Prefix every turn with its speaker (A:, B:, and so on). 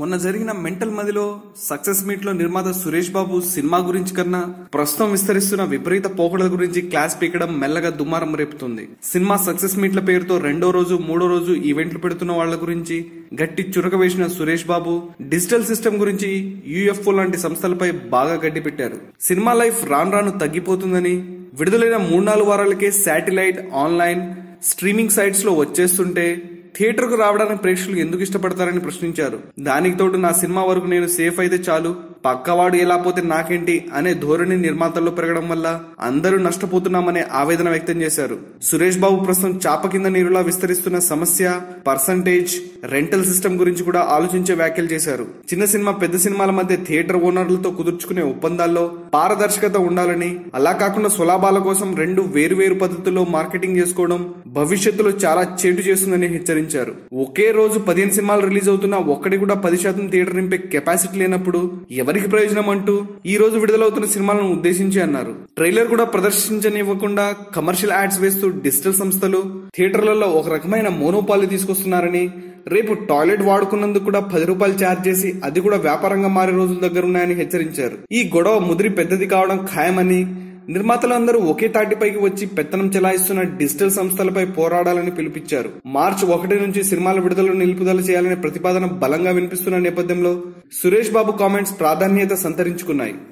A: మొన్న జరిగిన మెంటల్ మదిలో సక్సెస్ మీట్ లో నిర్మాత సురేష్ బాబు సినిమా గురించి కన్నా ప్రస్తుతం విస్తరిస్తున్న విపరీత పోకడల గురించి క్లాస్ పీకడం మెల్లగా దుమారం రేపుతుంది సినిమా సక్సెస్ మీట్ల పేరుతో రెండో రోజు మూడో రోజు ఈవెంట్లు పెడుతున్న వాళ్ళ గురించి గట్టి చురక వేసిన సురేష్ బాబు డిజిటల్ సిస్టమ్ గురించి యుఎఫ్ఓ లాంటి సంస్థలపై బాగా గడ్డి పెట్టారు సినిమా లైఫ్ రాను రాను తగ్గిపోతుందని విడుదలైన మూడు నాలుగు వారాలకే శాటిలైట్ ఆన్లైన్ స్ట్రీమింగ్ సైట్స్ లో వచ్చేస్తుంటే థియేటర్ కు రావడానికి ప్రేక్షకులు ఎందుకు ఇష్టపడతారని ప్రశ్నించారు దానికి తోడు నా సినిమా వరకు నేను సేఫ్ అయితే చాలు పక్కవాడు ఎలా పోతే నాకేంటి అనే ధోరణి నిర్మాతల్లో పెరగడం వల్ల అందరూ నష్టపోతున్నామనే ఆవేదన వ్యక్తం చేశారు సురేష్ బాబు ప్రస్తుతం చాప కింద నీరులా విస్తరిస్తున్న సమస్య పర్సంటేజ్ రెంటల్ సిస్టమ్ గురించి కూడా ఆలోచించే వ్యాఖ్యలు చేశారు చిన్న సినిమా పెద్ద సినిమాల మధ్య థియేటర్ ఓనర్లతో కుదుర్చుకునే ఒప్పందాల్లో పారదర్శకత ఉండాలని అలా కాకుండా స్వలాభాల కోసం రెండు వేరువేరు పద్ధతుల్లో మార్కెటింగ్ చేసుకోవడం భవిష్యత్తులో చాలా చేటు చేస్తుందని హెచ్చరించారు ఒకే రోజు పదిహేను సినిమాలు రిలీజ్ అవుతున్నా ఒక్కటి కూడా పది శాతం థియేటర్ నింపే కెపాసిటీ లేనప్పుడు ఎవరికి ప్రయోజనం అంటూ ఈ రోజు విడుదలవుతున్న సినిమాలను ఉద్దేశించి అన్నారు ట్రైలర్ కూడా ప్రదర్శించనివ్వకుండా కమర్షియల్ యాడ్స్ వేస్తూ డిజిటల్ సంస్థలు థియేటర్లలో ఒక రకమైన మోనోపాలి తీసుకొస్తున్నారని రేపు టాయిలెట్ వాడుకున్నందుకు కూడా పది రూపాయలు ఛార్జ్ చేసి అది కూడా వ్యాపారంగా మారే రోజుల దగ్గర ఉన్నాయని హెచ్చరించారు ఈ గొడవ ముదిరి పెద్దది కావడం ఖాయమని నిర్మాతలందరూ ఒకే తాటిపైకి వచ్చి పెత్తనం చెలాయిస్తున్న డిజిటల్ సంస్థలపై పోరాడాలని పిలుపిచ్చారు మార్చి ఒకటి నుంచి సినిమాల విడుదల నిలుపుదల చేయాలనే ప్రతిపాదన బలంగా వినిపిస్తున్న నేపథ్యంలో సురేష్ బాబు కామెంట్స్ ప్రాధాన్యత సంతరించుకున్నాయి